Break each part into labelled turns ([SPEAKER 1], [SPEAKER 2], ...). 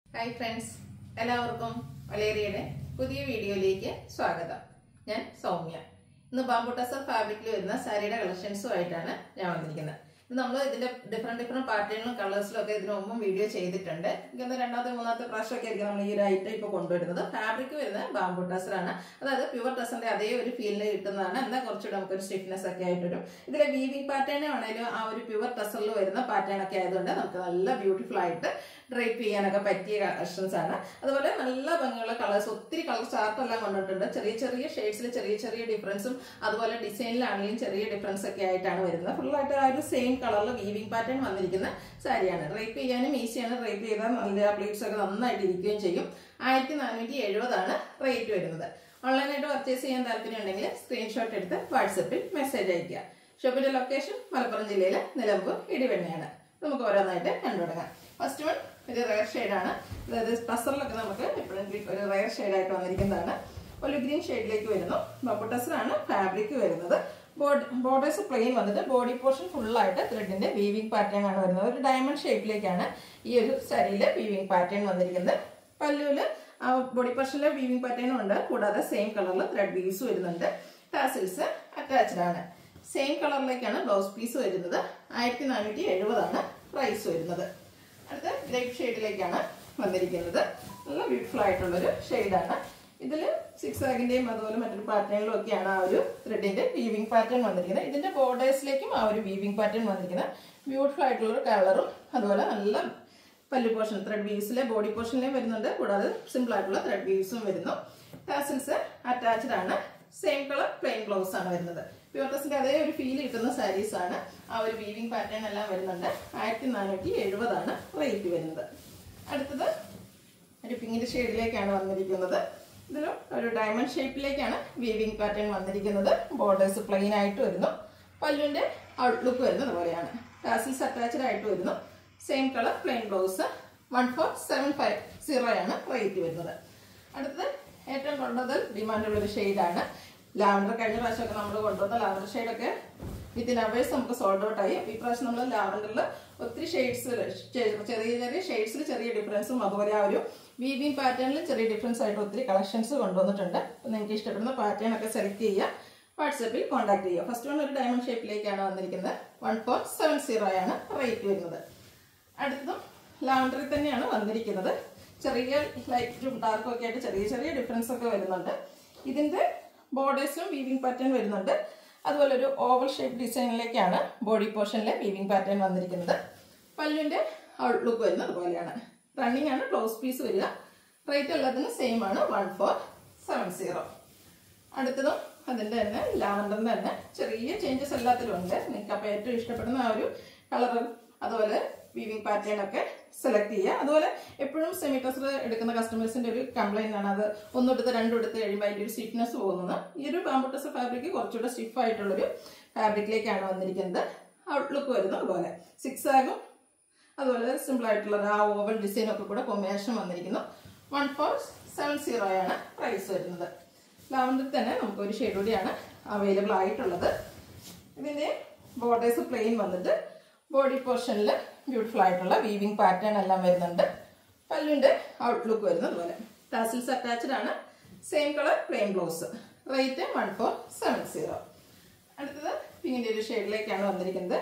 [SPEAKER 1] hi friends എല്ലാവർക്കും വലേറിയയുടെ പുതിയ വീഡിയോയിലേക്ക് സ്വാഗതം ഞാൻ സൗമ്യ ഇന്ന് ബാംബുട്ടസർ ഫാബ്രിക്കിൽ വരുന്ന സാരിയുടെ കളക്ഷൻസുമായിട്ടാണ് ഞാൻ വന്നിരിക്കുന്നത് ഇത് നമ്മൾ ഇതിന്റെ ഡിഫറെന്റ് ഡിഫറെന്റ് പാറ്റേണിലും കളേഴ്സിലും ഒക്കെ ഇതിനു മുമ്പും വീഡിയോ ചെയ്തിട്ടുണ്ട് എനിക്കൊന്ന് രണ്ടാമത്തെ മൂന്നാമത്തെ പ്രാവശ്യമൊക്കെ ആയിരിക്കും നമ്മൾ ഈ ഒരു ഐറ്റം ഇപ്പോൾ കൊണ്ടുവരുന്നത് ഫാബ്രിക് വരുന്നത് ബാംബു ടസറാണ് അതായത് പ്യുവർ ടസറിന്റെ അതേ ഒരു ഫീലിൽ കിട്ടുന്നതാണ് എന്നാൽ കുറച്ചുകൂടെ നമുക്കൊരു സ്റ്റിഫ്നെസ് ഒക്കെ ആയിട്ട് വരും ഇതിലെ വീവിംഗ് പാറ്റേൺ ആണെങ്കിലും ആ ഒരു പ്യുവർ ടസറിൽ വരുന്ന പാറ്റേൺ ഒക്കെ ആയതുകൊണ്ട് നമുക്ക് നല്ല ബ്യൂട്ടിഫുൾ ആയിട്ട് ഡ്രൈപ്പ് ചെയ്യാനൊക്കെ പറ്റിയ കളക്ഷൻസ് ആണ് അതുപോലെ നല്ല ഭംഗിയുള്ള കളേഴ്സ് ഒത്തിരി കളർ ചാർട്ട് എല്ലാം കൊണ്ടിട്ടുണ്ട് ചെറിയ ചെറിയ ഷെയ്ഡ്സിൽ ചെറിയ ചെറിയ ഡിഫറൻസും അതുപോലെ ഡിസൈനിലാണെങ്കിലും ചെറിയ ഡിഫറൻസ് ഒക്കെ ആയിട്ടാണ് വരുന്നത് ഫുള്ളായിട്ട് ആ ഒരു സെയിം കളറിൽ വീവിംഗ് പാറ്റേൺ വന്നിരിക്കുന്ന സാരിയാണ് ഡ്രൈപ്പ് ചെയ്യാനും ഈസിയാണ് ഡ്രൈപ്പ് ചെയ്താൽ നല്ല പ്ലീറ്റ്സ് ഒക്കെ നന്നായിട്ട് ഇരിക്കുകയും ചെയ്യും ആയിരത്തി നാനൂറ്റി എഴുപതാണ് റേറ്റ് വരുന്നത് ഓൺലൈനായിട്ട് പർച്ചേസ് ചെയ്യാൻ താല്പര്യം ഉണ്ടെങ്കിൽ സ്ക്രീൻഷോട്ട് എടുത്ത് വാട്സപ്പിൽ മെസ്സേജ് അയയ്ക്കുക ഷോപ്പിന്റെ ലൊക്കേഷൻ മലപ്പുറം ജില്ലയിലെ നിലമ്പൂർ ഇടിവെണ്ണയാണ് നമുക്ക് ഓരോന്നായിട്ട് കണ്ടു തുടങ്ങാം ഫസ്റ്റ് വൺ ഒരു റയർ ഷെയ്ഡാണ് അതായത് ടസറിലൊക്കെ നമുക്ക് എപ്പോഴും ഒരു റയർ ഷെയ്ഡായിട്ട് വന്നിരിക്കുന്നതാണ് ഒരു ഗ്രീൻ ഷെയ്ഡിലേക്ക് വരുന്നു ബബു ടസറാണ് ഫാബ്രിക് വരുന്നത് ബോർഡേഴ്സ് പ്ലെയിൻ വന്നിട്ട് ബോഡി പോർഷൻ ഫുള്ളായിട്ട് ത്രെഡിന്റെ വീവിംഗ് പാറ്റേൺ ആണ് വരുന്നത് ഒരു ഡയമണ്ട് ഷേപ്പിലേക്കാണ് ഈ ഒരു സാരിയിലെ വീവിംഗ് പാറ്റേൺ വന്നിരിക്കുന്നത് പല്ലുവില് ആ ബോഡി പോർഷനിലെ വീവിംഗ് പാറ്റേണും ഉണ്ട് കൂടാതെ സെയിം കളറിൽ ത്രെഡ് വീവ്സ് വരുന്നുണ്ട് ടാസിൽസ് അറ്റാച്ച്ഡ് ആണ് സെയിം കളറിലേക്കാണ് ബ്ലൗസ് പീസ് വരുന്നത് ആയിരത്തി നാനൂറ്റി എഴുപതാണ് പ്രൈസ് വരുന്നത് അടുത്ത ഗ്രേപ്പ് ഷെയ്ഡിലേക്കാണ് വന്നിരിക്കുന്നത് നല്ല ബ്യൂട്ടിഫുൾ ആയിട്ടുള്ളൊരു ഷെയ്ഡാണ് ഇതിൽ സിക്സ് ആഗിന്റെയും അതുപോലെ മറ്റൊരു പാറ്റേണിലും ഒക്കെയാണ് ആ ഒരു ത്രെഡിന്റെ വീവിംഗ് പാറ്റേൺ വന്നിരിക്കുന്നത് ഇതിന്റെ ബോർഡേഴ്സിലേക്കും ആ ഒരു വീവിംഗ് പാറ്റേൺ വന്നിരിക്കുന്നത് ബ്യൂട്ടിഫുൾ ആയിട്ടുള്ള ഒരു കളറും അതുപോലെ നല്ല പല്ലു പോർഷൻ ത്രെഡ് വീവ്സിലെ ബോഡി പോർഷനിലേയും വരുന്നുണ്ട് കൂടാതെ സിമ്പിൾ ആയിട്ടുള്ള ത്രെഡ് വീവ്സും വരുന്നു ടാസിൽസ് അറ്റാച്ച്ഡ് ആണ് സെയിം കളർ പ്ലെയിൻ ബ്ലൗസ് ആണ് വരുന്നത് പ്യൂർട്ടസിന്റെ അതേ ഒരു ഫീൽ കിട്ടുന്ന സാരീസ് ആണ് ആ ഒരു വീവിംഗ് പാറ്റേൺ എല്ലാം വരുന്നുണ്ട് ആയിരത്തി നാനൂറ്റി എഴുപതാണ് റേറ്റ് വരുന്നത് അടുത്തത് ഒരു പിങ്കിന്റെ ഷെയ്ഡിലേക്കാണ് വന്നിരിക്കുന്നത് ഇതിലും ഒരു ഡയമണ്ട് ഷേപ്പിലേക്കാണ് വീവിംഗ് പാറ്റേൺ വന്നിരിക്കുന്നത് ബോർഡേഴ്സ് പ്ലെയിൻ ആയിട്ട് വരുന്നു പല്ലുവിന്റെ ഔട്ട്ലുക്ക് വരുന്നത് പോലെയാണ് ടാസിൽസ് അറ്റാച്ച്ഡ് ആയിട്ട് വരുന്നു same colour plain blouse one four seven five zero ആണ് റേറ്റ് വരുന്നത് അടുത്തത് ഏറ്റവും കൊണ്ടത് ഡിമാൻഡുള്ള ഒരു ഷെയ്ഡാണ് ലാവൻഡർ കഴിഞ്ഞ പ്രാവശ്യമൊക്കെ നമ്മൾ കൊണ്ടുവന്ന ലാവൻഡർ ഷെയ്ഡൊക്കെ വിത്തിൻ അവേഴ്സ് നമുക്ക് സോൾഡ് ഔട്ട് ആയി അപ്പോൾ ഈ പ്രാവശ്യം നമ്മൾ ലാവൻഡറിൽ ഒത്തിരി ഷെയ്ഡ്സ് ചെറിയ ചെറിയ ഷെയ്ഡ്സിൽ ചെറിയ ഡിഫറൻസും അതുപോലെ ആ ഒരു വീവിംഗ് പാറ്റേണിൽ ചെറിയ ഡിഫറൻസ് ആയിട്ട് ഒത്തിരി കളക്ഷൻസ് കൊണ്ടുവന്നിട്ടുണ്ട് അപ്പോൾ നിങ്ങൾക്ക് ഇഷ്ടപ്പെടുന്ന പാറ്റേൺ ഒക്കെ സെലക്ട് ചെയ്യുക വാട്സപ്പിൽ കോൺടാക്ട് ചെയ്യുക ഫസ്റ്റ് വൺ ഒരു ഡയമണ്ട് ഷേപ്പിലേക്കാണ് വന്നിരിക്കുന്നത് വൺ ഫോർ സെവൻ സീറോ ആണ് റേറ്റ് വരുന്നത് അടുത്തതും ലാവൻഡറിൽ തന്നെയാണ് വന്നിരിക്കുന്നത് ചെറിയ ലൈറ്റും ഡാർക്കും ഒക്കെ ആയിട്ട് ചെറിയ ചെറിയ ഡിഫറൻസ് ഒക്കെ വരുന്നുണ്ട് ഇതിന്റെ ബോർഡേഴ്സിലും വീവിംഗ് പാറ്റേൺ വരുന്നുണ്ട് അതുപോലെ ഒരു ഓവൽ ഷേപ്പ് ഡിസൈനിലേക്കാണ് ബോഡി പോർഷനിലെ വീവിംഗ് പാറ്റേൺ വന്നിരിക്കുന്നത് പല്ലുവിന്റെ ഔട്ട്ലുക്ക് വരുന്നത് അതുപോലെയാണ് റണ്ണിങ് ആണ് ബ്ലൗസ് പീസ് വരിക റേറ്റ് എല്ലാത്തിനും സെയിം ആണ് വൺ ഫോർ സെവൻ സീറോ അടുത്തതും അതിന്റെ തന്നെ ലാവൻഡറിന്റെ തന്നെ ചെറിയ ചേഞ്ചസ് എല്ലാത്തിലും ഉണ്ട് നിങ്ങൾക്ക് അപ്പോൾ ഏറ്റവും ഇഷ്ടപ്പെടുന്ന ആ ഒരു കളർ അതുപോലെ വീവിംഗ് പാറ്റേൺ ഒക്കെ സെലക്ട് ചെയ്യുക അതുപോലെ എപ്പോഴും സെമി ടസർ എടുക്കുന്ന കസ്റ്റമേഴ്സിന്റെ ഒരു കംപ്ലൈന്റ് ആണ് അത് ഒന്നെടുത്ത് രണ്ടും എടുത്ത് കഴിയുമ്പോൾ അതിന്റെ ഒരു സ്റ്റിഫ്നെസ് പോകുന്നത് ഈ ഒരു ബാമ്പു ടസർ ഫാബ്രിക് കുറച്ചുകൂടെ സ്റ്റിഫ് ആയിട്ടുള്ളൊരു ഫാബ്രിക്കിലേക്കാണ് വന്നിരിക്കുന്നത് ഔട്ട്ലുക്ക് വരുന്നത് അതുപോലെ സിക്സ് ആകും അതുപോലെ സിമ്പിൾ ആയിട്ടുള്ള ആ ഓവൽ ഡിസൈൻ ഒക്കെ കൂടെ കോമ്പിനേഷൻ വന്നിരിക്കുന്നു വൺ ഫോർ സെവൻ സീറോ ആണ് പ്രൈസ് വരുന്നത് ലാവൻഡർ തന്നെ നമുക്ക് ഒരു ഷെയ്ഡ് കൂടിയാണ് അവൈലബിൾ ആയിട്ടുള്ളത് ഇതിന്റെ ബോർഡേഴ്സ് പ്ലെയിൻ വന്നിട്ട് ബോഡി പോർഷനിൽ ബ്യൂട്ടിഫുൾ ആയിട്ടുള്ള വീവിംഗ് പാറ്റേൺ എല്ലാം വരുന്നുണ്ട് പല്ലുവിന്റെ ഔട്ട്ലുക്ക് വരുന്നത് പോലെ ടാസിൽസ് അറ്റാച്ച്ഡ് ആണ് same colour plain blouse rate one four seven zero അടുത്തത് പിങ്കിന്റെ ഒരു ഷെയ്ഡിലേക്കാണ് വന്നിരിക്കുന്നത്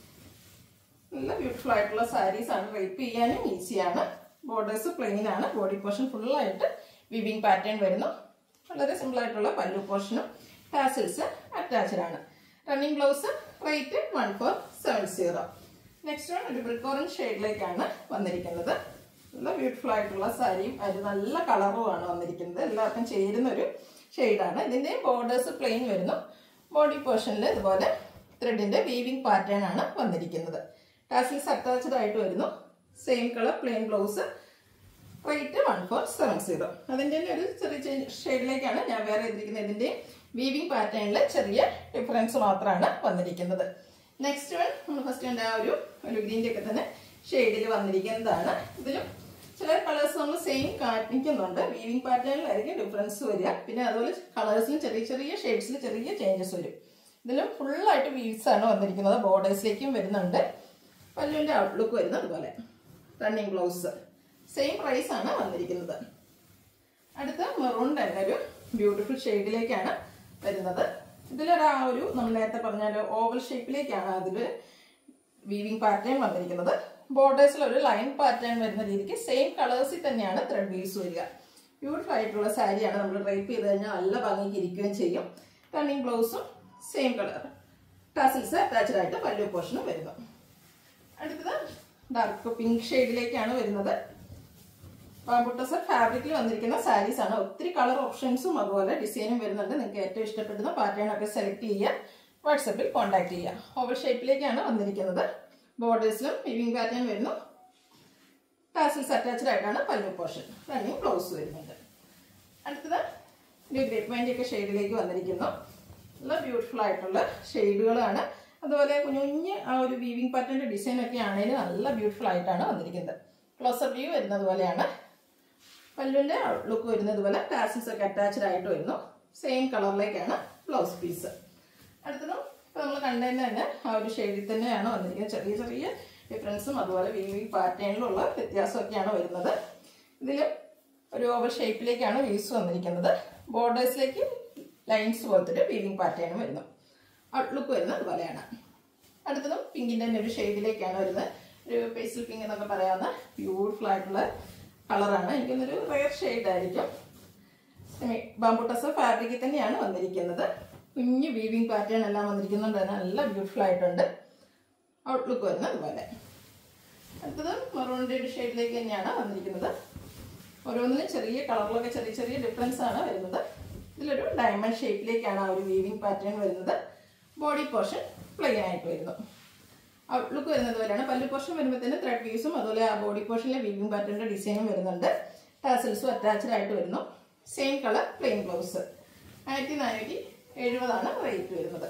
[SPEAKER 1] നല്ല ബ്യൂട്ടിഫുൾ ആയിട്ടുള്ള സാരീസ് ആണ് റേപ്പ് ചെയ്യാനും ഈസിയാണ് ബോർഡേഴ്സ് പ്ലെയിൻ ആണ് ബോഡി പോർഷൻ ഫുള്ളായിട്ട് വിവിങ് പാറ്റേൺ വരുന്നു വളരെ സിമ്പിൾ ആയിട്ടുള്ള പല്ലു പോർഷനും ടാസിൽസ് അറ്റാച്ച്ഡ് ആണ് running blouse rate one four seven zero next one ഒരു ബ്രിക്ക് ഓറഞ്ച് ഷെയ്ഡിലേക്കാണ് വന്നിരിക്കുന്നത് നല്ല ബ്യൂട്ടിഫുൾ ആയിട്ടുള്ള സാരിയും അത് നല്ല കളറുമാണ് വന്നിരിക്കുന്നത് എല്ലാവർക്കും ചേരുന്ന ഒരു ഷെയ്ഡാണ് ഇതിന്റെ ബോർഡേഴ്സ് പ്ലെയിൻ വരുന്നു ബോഡി പോർഷനിൽ ഇതുപോലെ ത്രെഡിന്റെ വീവിംഗ് പാറ്റേൺ ആണ് വന്നിരിക്കുന്നത് ടാസിൽസ് അറ്റാച്ച്ഡ് ആയിട്ട് വരുന്നു same colour plain blouse rate one four seven zero അതിൻ്റെ തന്നെ ഒരു ചെറിയ ഷെയ്ഡിലേക്കാണ് ഞാൻ വേറെ ചെയ്തിരിക്കുന്നത് ഇതിന്റെ വീവിംഗ് പാറ്റേണിൽ ചെറിയ ഡിഫറൻസ് മാത്രമാണ് വന്നിരിക്കുന്നത് നെക്സ്റ്റ് വൺ നമ്മൾ ഫസ്റ്റ് കണ്ട ആ ഒരു ഒരു ഗ്രീൻ്റെ ഒക്കെ തന്നെ ഷെയ്ഡിൽ വന്നിരിക്കുന്നതാണ് ഇതിലും ചില കളേഴ്സ് നമ്മൾ സെയിം കാണിക്കുന്നുണ്ട് വീവിംഗ് പാറ്റേണിലായിരിക്കും ഡിഫറൻസ് വരിക പിന്നെ അതുപോലെ കളേഴ്സിലും ചെറിയ ചെറിയ ഷെയ്ഡ്സിൽ ചെറിയ ചേഞ്ചസ് വരും ഇതിലും ഫുള്ളായിട്ട് വീവ്സ് ആണ് വന്നിരിക്കുന്നത് ബോർഡേഴ്സിലേക്കും വരുന്നുണ്ട് പല്ലുവിൻ്റെ ഔട്ട്ലുക്ക് വരുന്നത് അതുപോലെ റണ്ണിങ് ബ്ലൗസ് സെയിം പ്രൈസ് ആണ് വന്നിരിക്കുന്നത് അടുത്ത മെറൂൺ തന്നെ ഒരു ബ്യൂട്ടിഫുൾ ഷെയ്ഡിലേക്കാണ് വരുന്നത് ഇതിലൊരു ആ ഒരു നമ്മൾ നേരത്തെ പറഞ്ഞാൽ ഓവൽ ഷേപ്പിലേക്കാണ് അതിൽ വീവിങ് പാറ്റേൺ വന്നിരിക്കുന്നത് ബോർഡേഴ്സിൽ ഒരു ലൈൻ പാറ്റേൺ വരുന്ന രീതിക്ക് സെയിം കളേഴ്സിൽ തന്നെയാണ് ത്രെഡ് വീവ്സ് വരിക ബ്യൂട്ടിഫുൾ ആയിട്ടുള്ള സാരിയാണ് നമ്മൾ ഡ്രൈപ്പ് ചെയ്ത് കഴിഞ്ഞാൽ നല്ല ഭംഗിക്ക് ഇരിക്കുകയും ചെയ്യും റണ്ണിങ് ബ്ലൗസും സെയിം കളർ ടാസിൽസ് അറ്റാച്ച്ഡ് ആയിട്ട് പല്ലു പോർഷനും വരുന്നു അടുത്തത് ഡാർക്ക് പിങ്ക് ഷെയ്ഡിലേക്കാണ് വരുന്നത് ബാബുട്ടസർ ഫാബ്രിക്കിൽ വന്നിരിക്കുന്ന സാരീസ് ആണ് ഒത്തിരി കളർ ഓപ്ഷൻസും അതുപോലെ ഡിസൈനും വരുന്നുണ്ട് നിങ്ങൾക്ക് ഏറ്റവും ഇഷ്ടപ്പെടുന്ന പാറ്റേൺ ഒക്കെ സെലക്ട് ചെയ്യുക വാട്സപ്പിൽ കോൺടാക്ട് ചെയ്യുക ഓവൽ ഷേപ്പിലേക്കാണ് വന്നിരിക്കുന്നത് ബോർഡേഴ്സിലും വിവിങ് പാറ്റേൺ വരുന്നു ടാസിൽസ് അറ്റാച്ച്ഡ് ആയിട്ടാണ് പല്ലു പോർഷൻ റണ്ണിങ് ബ്ലൗസ് വരുന്നുണ്ട് അടുത്തത് ഒരു ഗ്രേപ്പ് വൈൻ്റെ ഒക്കെ ഷെയ്ഡിലേക്ക് വന്നിരിക്കുന്നു നല്ല ബ്യൂട്ടിഫുൾ ആയിട്ടുള്ള ഷെയ്ഡുകളാണ് അതുപോലെ കുഞ്ഞു കുഞ്ഞ് ആ ഒരു വീവിങ് പാറ്റേണിന്റെ ഡിസൈൻ ഒക്കെ ആണെങ്കിലും നല്ല ബ്യൂട്ടിഫുൾ ആയിട്ടാണ് വന്നിരിക്കുന്നത് ക്ലോസർ വ്യൂ വരുന്നത് പോലെയാണ് പല്ലുവിന്റെ ലുക്ക് വരുന്നത് പോലെ ടാസിൽസ് ഒക്കെ അറ്റാച്ച്ഡ് ആയിട്ട് വരുന്നു സെയിം കളറിലേക്കാണ് ബ്ലൗസ് പീസ് അടുത്തതും ഇപ്പൊ നമ്മൾ കണ്ടതിന് തന്നെ ആ ഒരു ഷെയ്ഡിൽ തന്നെയാണ് വന്നിരിക്കുന്നത് ചെറിയ ചെറിയ ഡിഫറൻസും അതുപോലെ വീവിങ് പാറ്റേണിലുള്ള വ്യത്യാസമൊക്കെയാണ് വരുന്നത് ഇതിൽ ഒരു ഓവൽ ഷേപ്പിലേക്കാണ് വീസ് വന്നിരിക്കുന്നത് ബോർഡേഴ്സിലേക്ക് ലൈൻസ് പോലത്തെ ഒരു വീവിങ് പാറ്റേണും വരുന്നു ഔട്ട്ലുക്ക് വരുന്നത് അതുപോലെയാണ് അടുത്തതും പിങ്കിൻ്റെ തന്നെ ഒരു ഷെയ്ഡിലേക്കാണ് വരുന്നത് ഒരു പേസിൽ പിങ്ക് എന്നൊക്കെ പറയാവുന്ന ബ്യൂട്ടിഫുൾ ആയിട്ടുള്ള കളറാണ് എനിക്കൊന്നൊരു റയർ ഷെയ്ഡായിരിക്കും ബാംബുട്ടസ ഫാബ്രിക്കിൽ തന്നെയാണ് വന്നിരിക്കുന്നത് കുഞ്ഞ് വീവിങ് പാറ്റേൺ എല്ലാം വന്നിരിക്കുന്നുണ്ട് തന്നെ നല്ല ബ്യൂട്ടിഫുൾ ആയിട്ടുണ്ട് ഔട്ട്ലുക്ക് വരുന്നത് അതുപോലെ അടുത്തത് മറൂണിൻ്റെ ഒരു ഷെയ്ഡിലേക്ക് തന്നെയാണ് വന്നിരിക്കുന്നത് ഓരോന്നിനും ചെറിയ കളറിലൊക്കെ ചെറിയ ചെറിയ ഡിഫറൻസ് ആണ് വരുന്നത് ഇതിലൊരു ഡയമണ്ട് ഷേപ്പിലേക്കാണ് ആ ഒരു വീവിങ് പാറ്റേൺ വരുന്നത് ബോഡി പോർഷൻ പ്ലെയിൻ ആയിട്ട് വരുന്നു ഔട്ട്ലുക്ക് വരുന്നത് പോലെയാണ് പല്ലു പോർഷൻ വരുമ്പോഴത്തേന് ത്രെഡ് വീസും അതുപോലെ ആ ബോഡി പോർഷനിലെ വീവിങ് പാറ്റേണിന്റെ ഡിസൈനും വരുന്നുണ്ട് ടാസൽസും അറ്റാച്ച്ഡ് ആയിട്ട് വരുന്നു സെയിം കളർ പ്ലെയിൻ ബ്ലൗസ് ആയിരത്തി നാനൂറ്റി എഴുപതാണ് റേറ്റ് വരുന്നത്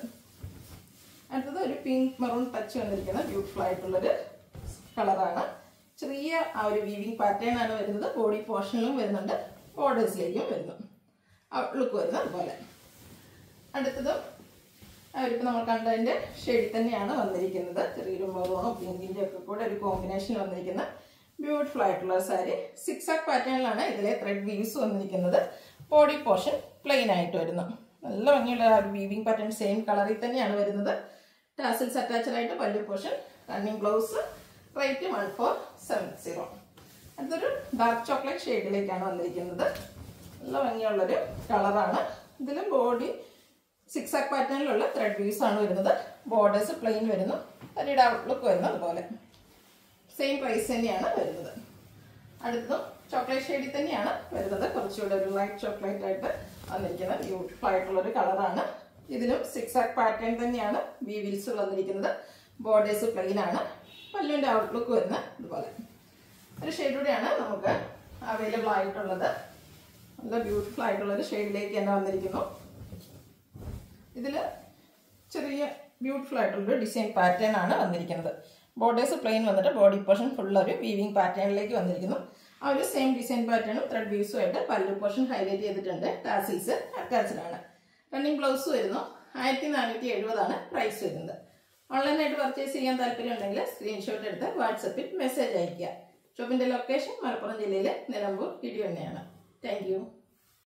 [SPEAKER 1] അടുത്തത് ഒരു പിങ്ക് മെറൂൺ ടച്ച് വന്നിരിക്കുന്ന ബ്യൂട്ടിഫുൾ ആയിട്ടുള്ളൊരു കളറാണ് ചെറിയ ആ ഒരു വീവിങ് പാറ്റേൺ ആണ് വരുന്നത് ബോഡി പോർഷനിലും വരുന്നുണ്ട് ബോർഡേഴ്സിലേക്കും വരുന്നു ലുക്ക് വരുന്നത് അതുപോലെ അടുത്തതും അവരിപ്പോൾ നമ്മൾ കണ്ടതിൻ്റെ ഷെയ്ഡിൽ തന്നെയാണ് വന്നിരിക്കുന്നത് ചെറിയൊരു മെറൂണോ പിങ്കിൻ്റെ ഒക്കെ കൂടെ ഒരു കോമ്പിനേഷൻ വന്നിരിക്കുന്ന ബ്യൂട്ടിഫുൾ ആയിട്ടുള്ള സാരി സിക്സ് ആക്ക് പാറ്റേണിലാണ് ഇതിലെ ത്രെഡ് വീവ്സ് വന്നിരിക്കുന്നത് ബോഡി പോർഷൻ പ്ലെയിൻ ആയിട്ട് വരുന്നു നല്ല ഭംഗിയുള്ള ആ ഒരു വീവിങ് പാറ്റേൺ സെയിം കളറിൽ തന്നെയാണ് വരുന്നത് ടാസിൽസ് അറ്റാച്ച്ഡ് ആയിട്ട് pallu portion running blouse rate one four seven zero അടുത്തൊരു ഡാർക്ക് ചോക്ലേറ്റ് ഷെയ്ഡിലേക്കാണ് വന്നിരിക്കുന്നത് നല്ല ഭംഗിയുള്ളൊരു കളറാണ് ഇതിലും ബോഡി സിക്സ് ആക്ക് പാറ്റേണിലുള്ള ത്രെഡ് വീവ്സ് ആണ് വരുന്നത് ബോർഡേഴ്സ് പ്ലെയിൻ വരുന്നു തരിയുടെ ഔട്ട്ലുക്ക് വരുന്നത് അതുപോലെ സെയിം പ്രൈസ് തന്നെയാണ് വരുന്നത് അടുത്തതും ചോക്ലേറ്റ് ഷെയ്ഡിൽ തന്നെയാണ് വരുന്നത് കുറച്ചുകൂടെ ഒരു ലൈറ്റ് ചോക്ലേറ്റ് ആയിട്ട് വന്നിരിക്കുന്ന ബ്യൂട്ടിഫുൾ ആയിട്ടുള്ള ഒരു കളറാണ് ഇതിലും സിക്സ് ആക്ക് പാറ്റേൺ തന്നെയാണ് വീവിൽസ് വന്നിരിക്കുന്നത് ബോർഡേഴ്സ് പ്ലെയിൻ ആണ് പല്ലുവിൻ്റെ ഔട്ട്ലുക്ക് വരുന്ന ഇതുപോലെ ഒരു ഷെയ്ഡ് കൂടിയാണ് നമുക്ക് അവൈലബിൾ ആയിട്ടുള്ളത് നല്ല ബ്യൂട്ടിഫുൾ ആയിട്ടുള്ള ഒരു ഷെയ്ഡിലേക്ക് തന്നെ വന്നിരിക്കുന്നു ഇതിൽ ചെറിയ ബ്യൂട്ടിഫുൾ ആയിട്ടുള്ള ഡിസൈൻ പാറ്റേൺ ആണ് വന്നിരിക്കുന്നത് ബോർഡേഴ്സ് പ്ലെയിൻ വന്നിട്ട് ബോഡി പോർഷൻ ഫുൾ ഒരു വീവിങ് പാറ്റേണിലേക്ക് വന്നിരിക്കുന്നു ആ ഒരു സെയിം ഡിസൈൻ പാറ്റേണും ത്രെഡ് വീവ്സും ആയിട്ട് പല്ലു പോർഷൻ ഹൈലൈറ്റ് ചെയ്തിട്ടുണ്ട് ടാസിൽസ് അറ്റാച്ച്ഡ് ആണ് റണ്ണിങ് ബ്ലൗസ് വരുന്നു ആയിരത്തി നാനൂറ്റി എഴുപതാണ് പ്രൈസ് വരുന്നത് ഓൺലൈനായിട്ട് പർച്ചേസ് ചെയ്യാൻ താല്പര്യം ഉണ്ടെങ്കിൽ സ്ക്രീൻഷോട്ട് എടുത്ത് വാട്സപ്പിൽ മെസ്സേജ് അയയ്ക്കുക ഷോപ്പിന്റെ ലൊക്കേഷൻ മലപ്പുറം ജില്ലയിലെ നിലമ്പൂർ ഇടിവണ്ണയാണ് താങ്ക് യു